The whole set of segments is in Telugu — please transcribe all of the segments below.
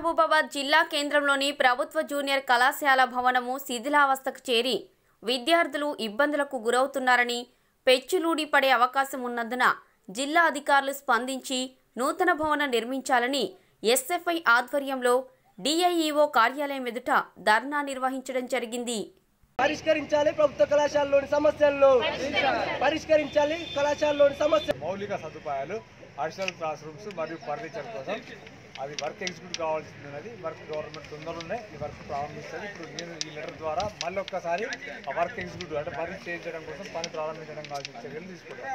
మహబూబాబాద్ జిల్లా కేంద్రంలోని ప్రభుత్వ జూనియర్ కళాశాల భవనము శిథిలావస్థకు చేరి విద్యార్థులు ఇబ్బందులకు గురవుతున్నారని పెచ్చులూడి పడే అవకాశం ఉన్నందున జిల్లా అధికారులు స్పందించి నూతన భవనం నిర్మించాలని ఎస్ఎఫ్ఐ ఆధ్వర్యంలో డిఐఈఓ కార్యాలయం ఎదుట ధర్నా నిర్వహించడం జరిగింది పరిష్కరించాలి ప్రభుత్వ కళాశాలలోని సమస్యలను పరిష్కరించాలి కళాశాలలోని సమస్య మౌలిక సదుపాయాలు అడిషనల్ క్లాస్ రూమ్స్ మరియు ఫర్నిచర్ కోసం అది వర్క్ ఎగ్జిక్యూట్ కావాల్సింది ఉన్నది వర్క్ గవర్నమెంట్ తొందరలోనే ఈ వర్క్ ప్రారంభిస్తుంది ఇప్పుడు నేను ఈ లెటర్ ద్వారా మళ్ళీ ఒక్కసారి ఆ వర్క్ ఎగ్జిక్యూటివ్ అంటే పని చేయించడం కోసం పని ప్రారంభించడం కావాల్సిన చర్యలు తీసుకుంటాం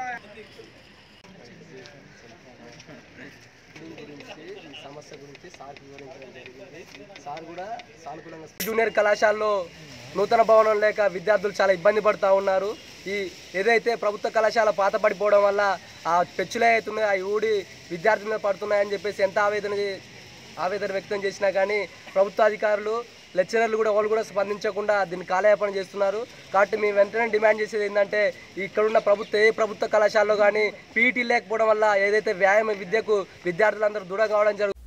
దీని గురించి ఈ సమస్య గురించి సార్ వివరించడం జరిగింది సార్ కూడా సానుకూలంగా జూనియర్ కళాశాలలో నూతన భవనం లేక విద్యార్థులు చాలా ఇబ్బంది పడుతూ ఉన్నారు ఈ ఏదైతే ప్రభుత్వ కళాశాల పాత పడిపోవడం వల్ల ఆ పెచ్చులే అవుతున్నాయి అవి ఊడి విద్యార్థుల మీద పడుతున్నాయని చెప్పేసి ఎంత ఆవేదన చే- ఆవేదన వ్యక్తం చేసినా కానీ ప్రభుత్వ అధికారులు లెక్చరర్లు కూడా వాళ్ళు కూడా స్పందించకుండా దీన్ని కాలయాపన చేస్తున్నారు కాబట్టి మేము వెంటనే డిమాండ్ చేసేది ఏంటంటే ఇక్కడున్న ప్రభుత్వ ఏ ప్రభుత్వ కళాశాలలో కానీ పీఈటీ లేకపోవడం వల్ల ఏదైతే వ్యాయామ విద్యకు విద్యార్థులందరూ దూరం కావడం జరుగుతుంది